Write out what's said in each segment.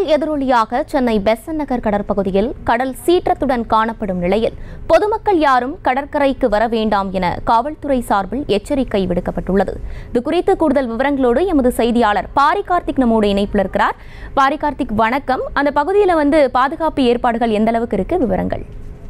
புயல் எதிரொலியாக சென்னை பெசன் நகர் கடற்பகுதியில் கடல் சீற்றத்துடன் காணப்படும் நிலையில் பொதுமக்கள் யாரும் கடற்கரைக்கு வர வேண்டாம் என காவல்துறை சார்பில் எச்சரிக்கை விடுக்கப்பட்டுள்ளது இது குறித்து கூடுதல் விவரங்களோடு எமது செய்தியாளர் பாரி கார்த்திக் நம்மோடு இணைப்பில் இருக்கிறார் பாரி கார்த்திக் வணக்கம் அந்த பகுதியில் வந்து பாதுகாப்பு ஏற்பாடுகள் எந்த அளவுக்கு இருக்கு விவரங்கள்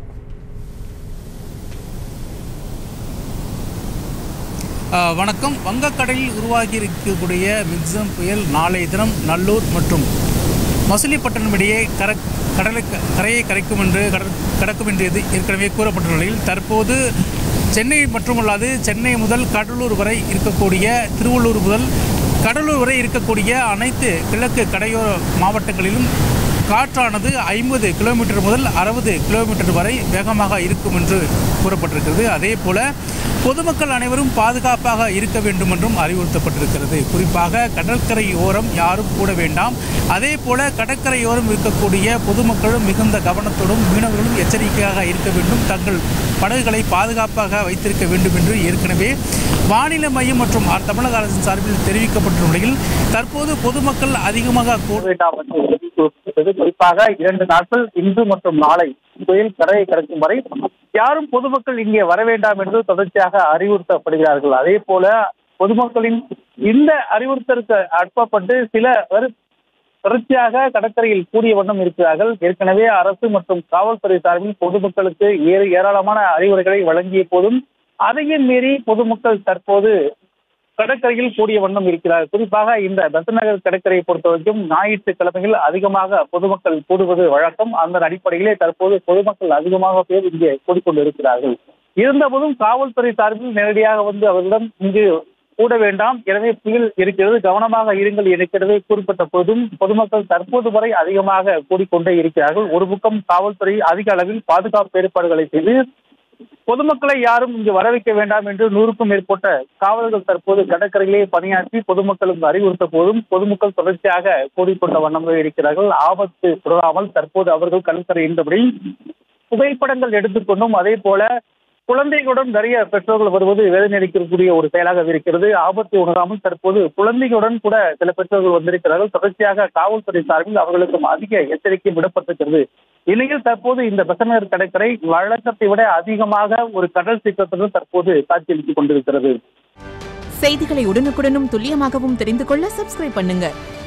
ஆஹ் வணக்கம் வங்கக்கடலில் உருவாகி இருக்கக்கூடிய மிக்சம் புயல் நாளைய தினம் நல்லூர் மற்றும் மசிலிப்பட்டினம் இடையே கர கடலை கரையை கரைக்கும் என்று கடற் கடக்கும் என்று எது ஏற்கனவே கூறப்பட்ட நிலையில் தற்போது சென்னை மட்டுமல்லாது சென்னை முதல் கடலூர் வரை இருக்கக்கூடிய திருவள்ளூர் முதல் கடலூர் வரை இருக்கக்கூடிய அனைத்து கிழக்கு கடையோர மாவட்டங்களிலும் காற்றானது ஐம்பது கிலோமீட்டர் முதல் அறுபது கிலோமீட்டர் வரை வேகமாக இருக்கும் என்று கூறப்பட்டிருக்கிறது அதே போல பொதுமக்கள் அனைவரும் பாதுகாப்பாக இருக்க வேண்டும் என்றும் அறிவுறுத்தப்பட்டிருக்கிறது குறிப்பாக கடற்கரை ஓரம் யாரும் கூட வேண்டாம் அதே போல கடற்கரையோரம் இருக்கக்கூடிய பொதுமக்களும் மிகுந்த கவனத்தோடும் மீனவர்களும் எச்சரிக்கையாக இருக்க வேண்டும் தங்கள் படகுகளை பாதுகாப்பாக வைத்திருக்க வேண்டும் என்று ஏற்கனவே வானிலை மையம் மற்றும் தமிழக அரசின் சார்பில் தெரிவிக்கப்பட்ட நிலையில் தற்போது பொதுமக்கள் அதிகமாக கூட வேண்டாம் என்று தெரிவிக்கப்பட்டது. குறிப்பாக இரண்டு நாட்கள் இன்று மற்றும் நாளை புயல் கரையை கடக்கும் வரை யாரும் பொதுமக்கள் இங்கே வர வேண்டாம் என்று தொடர்ச்சியாக அறிவுறுத்தப்படுகிறார்கள் அதே போல பொதுமக்களின் இந்த அறிவுறுத்தலுக்கு அட்பப்பட்டு சில வரு- தொடர்ச்சியாக கடற்கரையில் கூடிய வண்ணம் இருக்கிறார்கள் ஏற்கனவே அரசு மற்றும் காவல்துறை சார்பில் பொதுமக்களுக்கு ஏ- ஏராளமான அறிவுரைகளை வழங்கிய போதும் அதையும் மீறி பொதுமக்கள் தற்போது கடற்கரையில் கூடிய வண்ணம் இருக்கிறார் குறிப்பாக இந்த பெசநகர் கடற்கரையை பொறுத்தவரைக்கும் ஞாயிற்றுக்கிழமைகள் அதிகமாக பொதுமக்கள் கூடுவது வழக்கம் அந்த அடிப்படையிலே தற்போது பொதுமக்கள் அதிகமாக பேர் இங்கே கூடிக்கொண்டிருக்கிறார்கள் இருந்தபோதும் காவல்துறை சார்பில் நேரடியாக வந்து அவர்களிடம் இங்கு கூட வேண்டாம் எனவே புயல் இருக்கிறது கவனமாக இருங்கள் இருக்கிறது குறிப்பிட்ட போதும் பொதுமக்கள் தற்போது வரை அதிகமாக கூடிக்கொண்டே இருக்கிறார்கள் ஒரு பக்கம் காவல்துறை அதிக அளவில் பாதுகாப்பு ஏற்பாடுகளை செய்து பொதுமக்களை யாரும் இங்கு வர வைக்க வேண்டாம் என்று நூறுக்கும் மேற்பட்ட காவலர்கள் தற்போது கடற்கரையிலே பணியாற்றி பொதுமக்களுக்கு அறிவுறுத்த போதும் பொதுமக்கள் தொடர்ச்சியாக கூடிக்கொண்ட வண்ணமாக இருக்கிறார்கள் ஆபத்து தொடராமல் தற்போது அவர்கள் கடற்கரை இருந்தபடி புகைப்படங்கள் எடுத்துக்கொண்டும் அதே போல குழந்தைகளுடன் நிறைய பெற்றோர்கள் வருவது வேதனை அளிக்கக்கூடிய ஒரு செயலாக இருக்கிறது ஆபத்தை உணராமல் தற்போது குழந்தைகளுடன் கூட சில பெற்றோர்கள் வந்திருக்கிறார்கள் தொடர்ச்சியாக காவல்துறை சார்பில் அவர்களுக்கும் அதிக எச்சரிக்கை விடப்பட்டிருக்கிறது இந்நிலையில் தற்போது இந்த பெசநகர் கடற்கரை வழக்கத்தை விட அதிகமாக ஒரு கடல் சீற்றத்துடன் தற்போது காட்சியளித்துக் கொண்டிருக்கிறது செய்திகளை உடனுக்குடனும் துல்லியமாகவும் தெரிந்து கொள்ள சப்ஸ்கிரைப் பண்ணுங்க